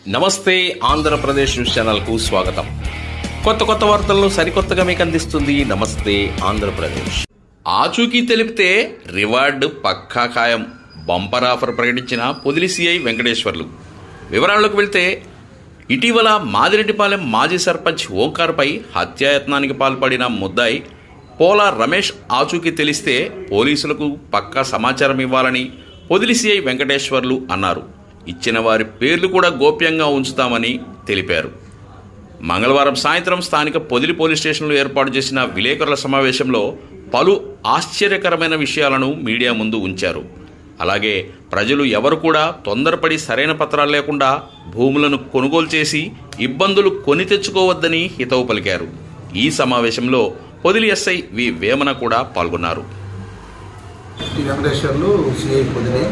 నమస్తే ఆంధ్రప్రదేశ్ న్యూస్ ఛానల్కు స్వాగతం కొత్త కొత్త వార్తలను సరికొత్తగా మీకు అందిస్తుంది నమస్తే ఆంధ్రప్రదేశ్ ఆచూకీ తెలిపితే రివార్డు పక్కా ఖాయం బంపర్ ఆఫర్ ప్రకటించిన పొదిలి సిఐ వెంకటేశ్వర్లు వివరాల్లోకి వెళ్తే ఇటీవల మాదిరెడ్డిపాలెం మాజీ సర్పంచ్ ఓంకార్పై హత్యాయత్నానికి పాల్పడిన ముద్దాయి పోలా రమేష్ ఆచూకీ తెలిస్తే పోలీసులకు పక్కా సమాచారం ఇవ్వాలని పొదిలి సిఐ వెంకటేశ్వర్లు అన్నారు ఇచ్చిన వారి పేర్లు కూడా గోప్యంగా ఉంచుతామని తెలిపారు మంగళవారం సాయంత్రం స్థానిక పొదిలి పోలీస్ స్టేషన్లో ఏర్పాటు చేసిన విలేకరుల సమావేశంలో పలు ఆశ్చర్యకరమైన విషయాలను మీడియా ముందు ఉంచారు అలాగే ప్రజలు ఎవరు కూడా తొందరపడి సరైన పత్రాలు లేకుండా భూములను కొనుగోలు చేసి ఇబ్బందులు కొని తెచ్చుకోవద్దని హితవు పలికారు ఈ సమావేశంలో పొదిలి ఎస్ఐ వి వేమన కూడా పాల్గొన్నారు శ్రీ వెంకటేశ్వర్లు సిఐ పొదిలి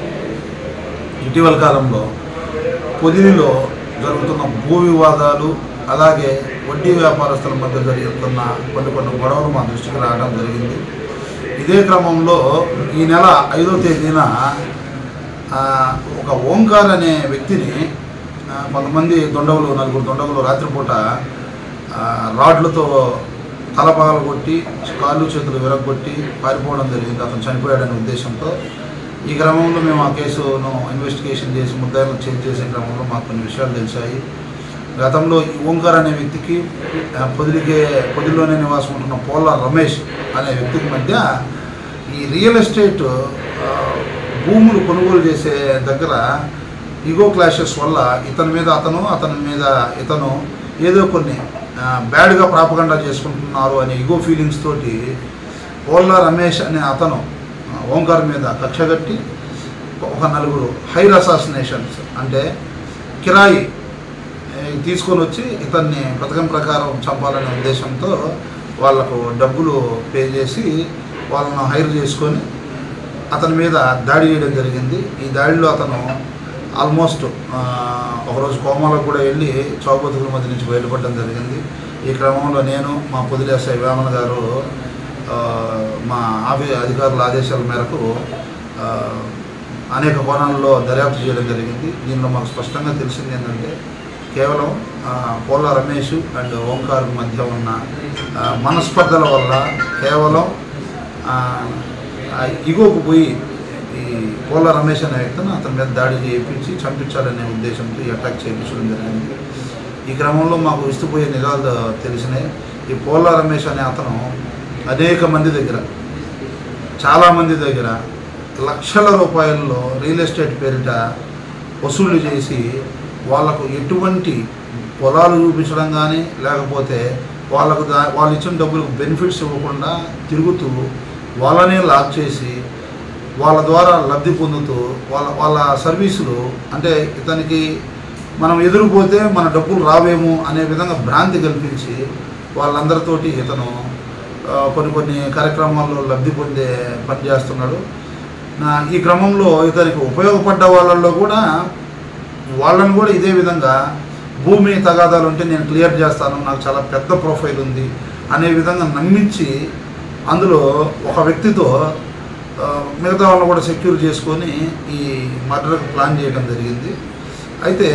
ఇటీవల కాలంలో పొదిలిలో జరుగుతున్న భూ వివాదాలు అలాగే వడ్డీ వ్యాపారస్తుల మధ్య జరుగుతున్న కొన్ని కొన్ని గొడవలు మా దృష్టికి రావడం జరిగింది ఇదే క్రమంలో ఈ నెల ఐదో తేదీన ఆ, ఒక ఓంకార్ అనే వ్యక్తిని ఆ, కొంతమంది దొండవులు నలుగురు దొండవులు రాత్రిపూట ఆ, రాడ్లతో తల పగల కొట్టి కాళ్ళు చేతులు విరగొట్టి పారిపోవడం జరిగింది అతను చనిపోయాడనే ఉద్దేశంతో ఈ క్రమంలో మేము ఆ కేసును ఇన్వెస్టిగేషన్ చేసి ముద్దాయిలను చేంజ్ చేసే క్రమంలో మాకు కొన్ని విషయాలు తెలిసాయి గతంలో ఈ ఓంకార్ అనే వ్యక్తికి ఆ, పొదిలికే పొదిలిలోనే నివాసం ఉంటున్న పోల రమేష్ అనే వ్యక్తికి మధ్య ఈ రియల్ ఎస్టేట్ ఆ, భూములు కొనుగోలు చేసే దగ్గర ఈగో క్లాషెస్ వల్ల ఇతని మీద అతను అతని మీద ఇతను ఏదో కొన్ని ఆ, బ్యాడ్గా ప్రాపగండా చేసుకుంటున్నారు అనే ఈగో ఫీలింగ్స్ తోటి పోల్లా రమేష్ అనే అతను ఆ, ఓంకార్ మీద కక్షగట్టి ఒక నలుగురు హైర్ అసాసినేషన్స్ అంటే కిరాయి ఏ, తీసుకొని వచ్చి ఇతన్ని పథకం ప్రకారం చంపాలనే ఉద్దేశంతో వాళ్ళకు డబ్బులు పే చేసి వాళ్ళను హైర్ చేసుకొని అతని మీద దాడి చేయడం జరిగింది ఈ దాడిలో అతను ఆల్మోస్ట్ ఆ, ఒకరోజు కోమాలకు కూడా వెళ్ళి చౌబతుకుల మధ్య నుంచి బయటపడడం జరిగింది ఈ క్రమంలో నేను మా పొదిలి ఎస్ఐ వేమన గారు ఆ, మా ఆఫీ అధికారుల ఆదేశాల మేరకు ఆ, అనేక కోణాల్లో దర్యాప్తు చేయడం జరిగింది దీనిలో మాకు స్పష్టంగా తెలిసింది ఏంటంటే కేవలం ఆ, పోల రమేష్ అండ్ ఓంకార్ మధ్య ఉన్న ఆ, మనస్పర్ధల వల్ల కేవలం ఆ, ఆ ఇగోకు పోయి ఈ పోల రమేష్ అనే వ్యక్తిని అతని మీద దాడి చేయించి చంపించాలనే ఉద్దేశంతో ఈ అటాక్ చేయించడం జరిగింది ఈ క్రమంలో మాకు విస్తుపోయే నిజాలు తెలిసినాయి ఈ పోల రమేష్ అనే అతను అనేక మంది దగ్గర చాలామంది దగ్గర లక్షల రూపాయల్లో రియల్ ఎస్టేట్ పేరిట వసూళ్లు చేసి వాళ్ళకు ఎటువంటి పొలాలు చూపించడం కానీ లేకపోతే వాళ్ళకు దా వాళ్ళు ఇచ్చిన డబ్బులకు బెనిఫిట్స్ ఇవ్వకుండా తిరుగుతూ వాళ్ళనే లాక్ చేసి వాళ్ళ ద్వారా లబ్ధి పొందుతూ వాళ్ళ వాళ్ళ సర్వీసులు అంటే ఇతనికి మనం ఎదురుపోతే మన డబ్బులు రావేమో అనే విధంగా భ్రాంతి కల్పించి వాళ్ళందరితోటి ఇతను ఆ, కొన్ని కొన్ని కార్యక్రమాల్లో లబ్ధి పొందే పని చేస్తున్నాడు నా ఈ క్రమంలో ఇతనికి ఉపయోగపడ్డ వాళ్ళల్లో కూడా వాళ్ళని కూడా ఇదే విధంగా భూమి తగాదాలు ఉంటే నేను క్లియర్ చేస్తాను నాకు చాలా పెద్ద ప్రొఫైల్ ఉంది అనే విధంగా నమ్మించి అందులో ఒక వ్యక్తితో ఆ, మిగతా వాళ్ళని కూడా సెక్యూర్ చేసుకొని ఈ మర్డర్కి ప్లాన్ చేయడం జరిగింది అయితే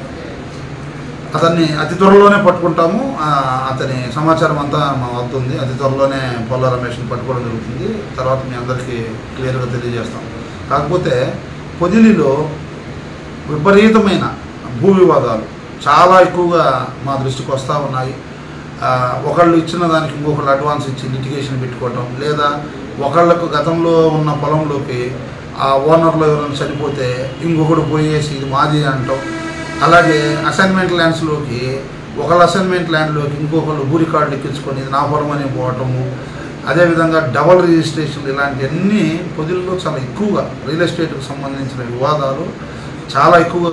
అతన్ని అతి త్వరలోనే పట్టుకుంటాము ఆ, అతని సమాచారం అంతా మా వద్ద ఉంది అతి త్వరలోనే పొల్ల రమేష్ని పట్టుకోవడం జరుగుతుంది తర్వాత మీ అందరికీ క్లియర్గా తెలియజేస్తాం కాకపోతే పొదిలిలో విపరీతమైన భూ వివాదాలు చాలా ఎక్కువగా మా దృష్టికి వస్తూ ఉన్నాయి ఆ, ఒకళ్ళు ఇచ్చిన దానికి ఇంకొకళ్ళు అడ్వాన్స్ ఇచ్చి లిటిగేషన్ పెట్టుకోవటం లేదా ఒకళ్ళకు గతంలో ఉన్న పొలంలోకి ఆ ఓనర్లో ఎవరైనా చనిపోతే ఇంకొకడు పోయేసి ఇది మాది అంటాం అలాగే అసైన్మెంట్ ల్యాండ్స్లోకి ఒకళ్ళ అసైన్మెంట్ ల్యాండ్లోకి ఇంకొకళ్ళు భూ రికార్డులు ఎక్కించుకొని ఇది నా పొలం అని పోవటము అదేవిధంగా డబల్ రిజిస్ట్రేషన్ ఇలాంటివన్నీ పొదిల్లో చాలా ఎక్కువగా రియల్ ఎస్టేట్కి సంబంధించిన వివాదాలు చాలా ఎక్కువగా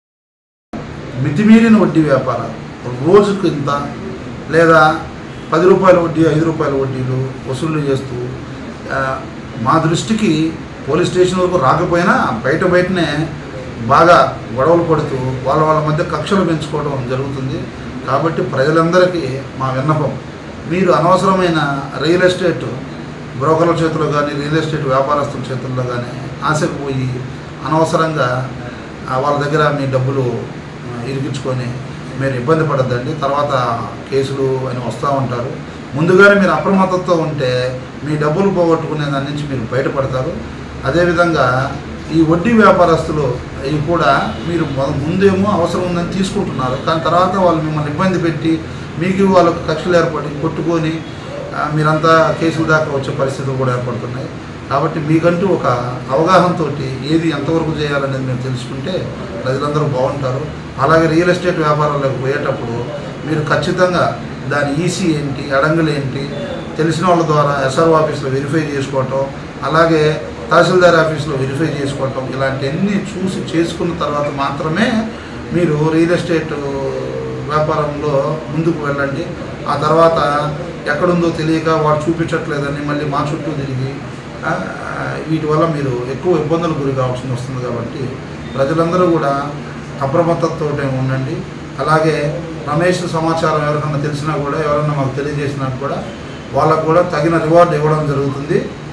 మితిమీరిన వడ్డీ వ్యాపారాలు రోజుకు ఇంత లేదా పది రూపాయల వడ్డీ ఐదు రూపాయల వడ్డీలు వసూలు చేస్తూ ఆ, మా దృష్టికి పోలీస్ స్టేషన్ వరకు రాకపోయినా బయట బయటనే బాగా గొడవలు పడుతూ వాళ్ళ వాళ్ళ మధ్య కక్షలు పెంచుకోవడం జరుగుతుంది కాబట్టి ప్రజలందరికీ మా విన్నపం మీరు అనవసరమైన రియల్ ఎస్టేట్ బ్రోకర్ల చేతిలో కానీ రియల్ ఎస్టేట్ వ్యాపారస్తుల చేతుల్లో కానీ ఆశకు పోయి అనవసరంగా ఆ, వాళ్ళ దగ్గర మీ డబ్బులు ఆ, ఇరిగించుకొని మీరు ఇబ్బంది పడద్దండి తర్వాత కేసులు అని వస్తూ ఉంటారు ముందుగానే మీరు అప్రమత్తతో ఉంటే మీ డబ్బులు పోగొట్టుకునే దాని నుంచి మీరు బయటపడతారు అదేవిధంగా ఈ వడ్డీ వ్యాపారస్తులు ఇవి కూడా మీరు మొద- ముందేమో అవసరం ఉందని తీసుకుంటున్నారు కానీ తర్వాత వాళ్ళు మిమ్మల్ని ఇబ్బంది పెట్టి మీకు వాళ్ళకు కక్షలు ఏర్పడి కొట్టుకొని ఆ, మీరంతా కేసుల దాకా వచ్చే పరిస్థితులు కూడా ఏర్పడుతున్నాయి కాబట్టి మీకంటూ ఒక అవగాహనతో ఏది ఎంతవరకు చేయాలనేది మీరు తెలుసుకుంటే ప్రజలందరూ బాగుంటారు అలాగే రియల్ ఎస్టేట్ వ్యాపారాలకు పోయేటప్పుడు మీరు ఖచ్చితంగా దాని ఈసీ ఏంటి అడంగులు ఏంటి తెలిసిన వాళ్ళ ద్వారా ఎస్ఆర్ఓ ఆఫీస్లో వెరిఫై చేసుకోవటం అలాగే తహసీల్దార్ ఆఫీస్లో వెరిఫై చేసుకోవటం ఇలాంటివన్నీ చూసి చేసుకున్న తర్వాత మాత్రమే మీరు రియల్ ఎస్టేట్ వ్యాపారంలో ముందుకు వెళ్ళండి ఆ తర్వాత ఎక్కడుందో తెలియక వాడు చూపించట్లేదని మళ్ళీ మా చుట్టూ తిరిగి ఆ, వీటి వల్ల మీరు ఎక్కువ ఇబ్బందులు గురి కావాల్సి వస్తుంది కాబట్టి ప్రజలందరూ కూడా అప్రమత్తతో ఉండండి అలాగే రమేష్ సమాచారం ఎవరికన్నా తెలిసినా కూడా ఎవరన్నా మాకు తెలియజేసినా కూడా వాళ్ళకు కూడా తగిన రివార్డు ఇవ్వడం జరుగుతుంది